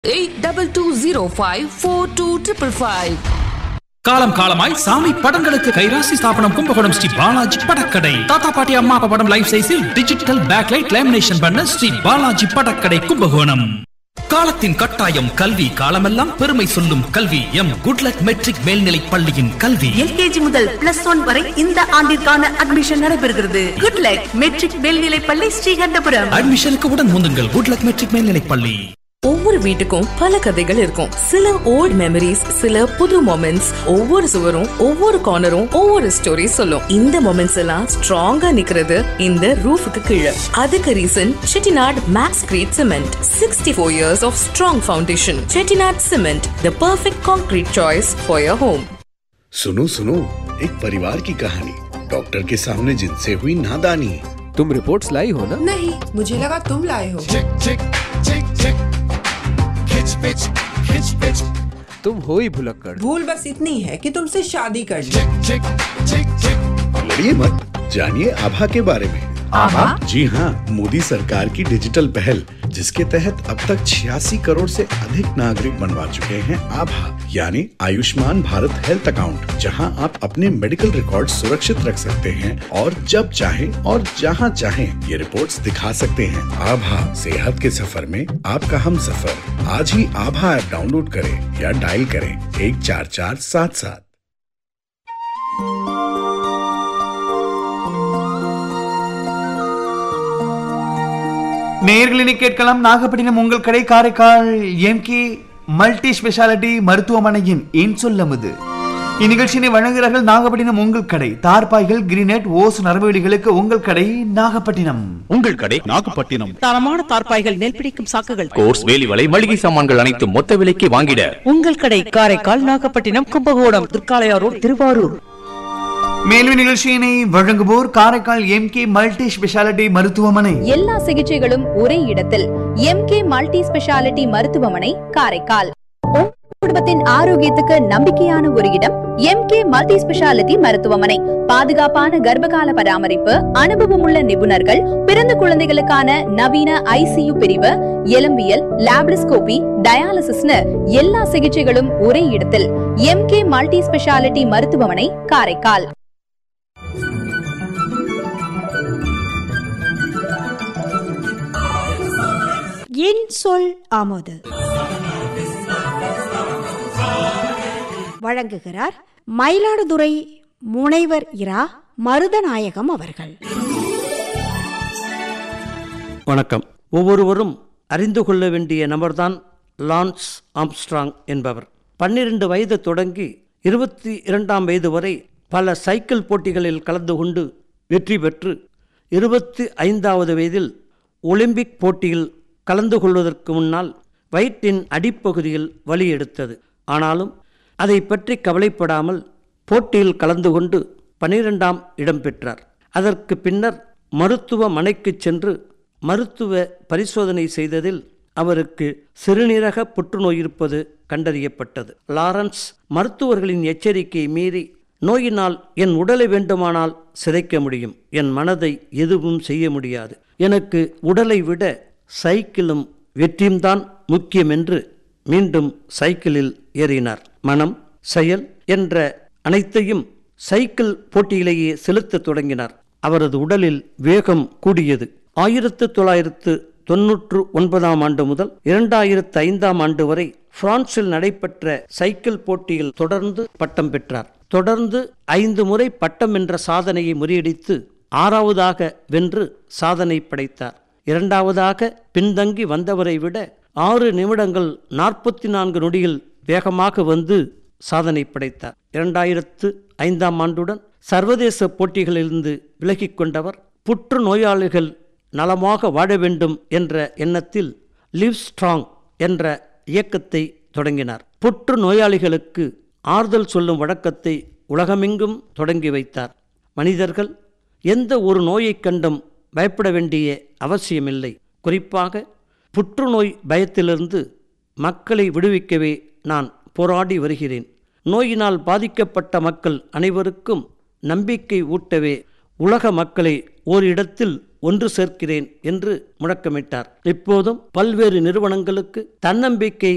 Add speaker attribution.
Speaker 1: eight double two zero five four two triple five
Speaker 2: காலம் காலமாய் சாமி படங்களுக்கு கைராசி ஸ்தாபனம் கும்பகோணம் ஸ்ரீ பாலாஜி படக்கடை தாத்தா பாட்டி அம்மா அப்பா படம் லைஃப் சைஸில் டிஜிட்டல் பேக்லைட் லேமினேஷன் பண்ண ஸ்ரீ பாலாஜி படக்கடை கும்பகோணம் காலத்தின் கட்டாயம் கல்வி காலமெல்லாம் பெருமை சொல்லும் கல்வி எம் குட்லக் மெட்ரிக் மேல்நிலை பள்ளியின் கல்வி
Speaker 3: எல்கேஜி முதல் பிளஸ் ஒன் வரை இந்த ஆண்டிற்கான அட்மிஷன் நடைபெறுகிறது குட் லக் மெட்ரிக் மேல்நிலைப்பள்ளி ஸ்ரீகண்டபுரம்
Speaker 2: அட்மிஷனுக்கு உடன் முந்துங்கள் குட்லக் மெட்ரிக் மேல்நிலை பள்ளி
Speaker 1: ஒவ்வொரு வீட்டுக்கும் பல கதைகள் இருக்கும் சில ஓல்ட் மெமரிஸ் சில புது மொமெண்ட்ஸ் ஒவ்வொரு சுவரும் ஒவ்வொரு கார்னரும் ஒவ்வொரு ஸ்டோரி சொல்லும் இந்த மொமெண்ட்ஸ் எல்லாம் ஸ்ட்ராங்கா நிக்கிறது இந்த ரூஃபுக்கு கீழே அதுக்கு reason Chettinad makes great cement sixty four years of strong foundation Chettinad cement the perfect concrete choice for your home
Speaker 4: सुनो सुनो एक परिवार की कहानी डॉक्टर के सामने जिनसे हुई नादानी
Speaker 5: तुम रिपोर्ट्स लाई हो ना
Speaker 6: नहीं मुझे लगा तुम लाए हो
Speaker 5: तुम हो ही भुलक्कड़
Speaker 6: भूल बस इतनी है कि तुमसे शादी कर ली
Speaker 4: लड़िए मत जानिए आभा के बारे में आभा जी हाँ मोदी सरकार की डिजिटल पहल जिसके तहत अब तक छियासी करोड़ से अधिक नागरिक बनवा चुके हैं आभा यानी आयुष्मान भारत हेल्थ अकाउंट जहां आप अपने मेडिकल रिकॉर्ड सुरक्षित रख सकते हैं और जब चाहें और जहां चाहें ये रिपोर्ट्स दिखा सकते हैं आभा सेहत के सफर में आपका हम सफर आज ही आभा ऐप डाउनलोड करें या डायल करें एक चार चार सात सात
Speaker 7: நேயர்களினை கேட்கலாம் நாகப்பட்டினம் உங்கள் கடை காரைக்கால் எம்கே மல்டி ஸ்பெஷாலிட்டி மருத்துவமனையின் ஏன் சொல்லமுது இந்நிகழ்ச்சியினை வழங்குகிறார்கள் நாகப்பட்டினம் உங்கள் கடை தார்பாய்கள் கிரீனெட் ஓஸ் நரம்புகளுக்கு உங்கள் கடை நாகப்பட்டினம்
Speaker 8: உங்கள் கடை நாகப்பட்டினம்
Speaker 9: தரமான தார்பாய்கள் நெல் பிடிக்கும் சாக்குகள்
Speaker 8: கோர்ஸ் வேலிவலை மளிகை சாமான்கள் அனைத்து மொத்த விலைக்கு வாங்கிட
Speaker 9: உங்கள் கடை காரைக்கால் நாகப்பட்டினம் கும்பகோணம் திருக்காளையார் ரோட் திருவாரூர்
Speaker 7: மேலும் நிகழ்ச்சியினை வழங்குவோர் காரைக்கால் எம்கே மல்டி ஸ்பெஷாலிட்டி மருத்துவமனை
Speaker 10: எல்லா சிகிச்சைகளும் ஒரே இடத்தில் எம்கே மல்டி ஸ்பெஷாலிட்டி மருத்துவமனை காரைக்கால் உங்கள் குடும்பத்தின் ஆரோக்கியத்துக்கு நம்பிக்கையான ஒரு இடம் எம்கே மல்டி ஸ்பெஷாலிட்டி மருத்துவமனை பாதுகாப்பான கர்ப்பகால பராமரிப்பு அனுபவமுள்ள நிபுணர்கள் பிறந்த குழந்தைகளுக்கான நவீன ஐசியு பிரிவு எலும்பியல் லாப்ரிஸ்கோபி டயாலிசிஸ்னு எல்லா சிகிச்சைகளும் ஒரே இடத்தில் எம்கே மல்டி ஸ்பெஷாலிட்டி மருத்துவமனை காரைக்கால்
Speaker 11: என் சொல் ஆமோது வழங்குகிறார் மயிலாடுதுறை முனைவர் இரா மருதநாயகம் அவர்கள்
Speaker 12: வணக்கம் ஒவ்வொருவரும் அறிந்து கொள்ள வேண்டிய நபர்தான் லான்ஸ் ஆம்ஸ்ட்ராங் என்பவர் பன்னிரண்டு வயது தொடங்கி இருபத்தி இரண்டாம் வயது வரை பல சைக்கிள் போட்டிகளில் கலந்து கொண்டு வெற்றி பெற்று இருபத்தி ஐந்தாவது வயதில் ஒலிம்பிக் போட்டியில் கலந்து கொள்வதற்கு முன்னால் வயிற்றின் அடிப்பகுதியில் வலி எடுத்தது ஆனாலும் அதை பற்றி கவலைப்படாமல் போட்டியில் கலந்து கொண்டு பனிரெண்டாம் இடம் பெற்றார் அதற்கு பின்னர் மருத்துவமனைக்கு சென்று மருத்துவ பரிசோதனை செய்ததில் அவருக்கு சிறுநீரக புற்றுநோய் இருப்பது கண்டறியப்பட்டது லாரன்ஸ் மருத்துவர்களின் எச்சரிக்கையை மீறி நோயினால் என் உடலை வேண்டுமானால் சிதைக்க முடியும் என் மனதை எதுவும் செய்ய முடியாது எனக்கு உடலை விட சைக்கிளும் வெற்றியும்தான் முக்கியம் என்று மீண்டும் சைக்கிளில் ஏறினார் மனம் செயல் என்ற அனைத்தையும் சைக்கிள் போட்டியிலேயே செலுத்தத் தொடங்கினார் அவரது உடலில் வேகம் கூடியது ஆயிரத்து தொள்ளாயிரத்து தொன்னூற்று ஒன்பதாம் ஆண்டு முதல் இரண்டாயிரத்து ஐந்தாம் ஆண்டு வரை பிரான்சில் நடைபெற்ற சைக்கிள் போட்டியில் தொடர்ந்து பட்டம் பெற்றார் தொடர்ந்து ஐந்து முறை பட்டம் என்ற சாதனையை முறியடித்து ஆறாவதாக வென்று சாதனை படைத்தார் இரண்டாவதாக பின்தங்கி வந்தவரை விட ஆறு நிமிடங்கள் நாற்பத்தி நான்கு நொடியில் வேகமாக வந்து சாதனை படைத்தார் இரண்டாயிரத்து ஐந்தாம் ஆண்டுடன் சர்வதேச போட்டிகளிலிருந்து விலகிக் கொண்டவர் புற்றுநோயாளிகள் நலமாக வாழ வேண்டும் என்ற எண்ணத்தில் லிவ் ஸ்ட்ராங் என்ற இயக்கத்தை தொடங்கினார் புற்று நோயாளிகளுக்கு ஆறுதல் சொல்லும் வழக்கத்தை உலகமெங்கும் தொடங்கி வைத்தார் மனிதர்கள் எந்த ஒரு நோயைக் கண்டும் பயப்பட வேண்டிய அவசியமில்லை குறிப்பாக புற்றுநோய் பயத்திலிருந்து மக்களை விடுவிக்கவே நான் போராடி வருகிறேன் நோயினால் பாதிக்கப்பட்ட மக்கள் அனைவருக்கும் நம்பிக்கை ஊட்டவே உலக மக்களை ஓரிடத்தில் ஒன்று சேர்க்கிறேன் என்று முழக்கமிட்டார் இப்போதும் பல்வேறு நிறுவனங்களுக்கு தன்னம்பிக்கை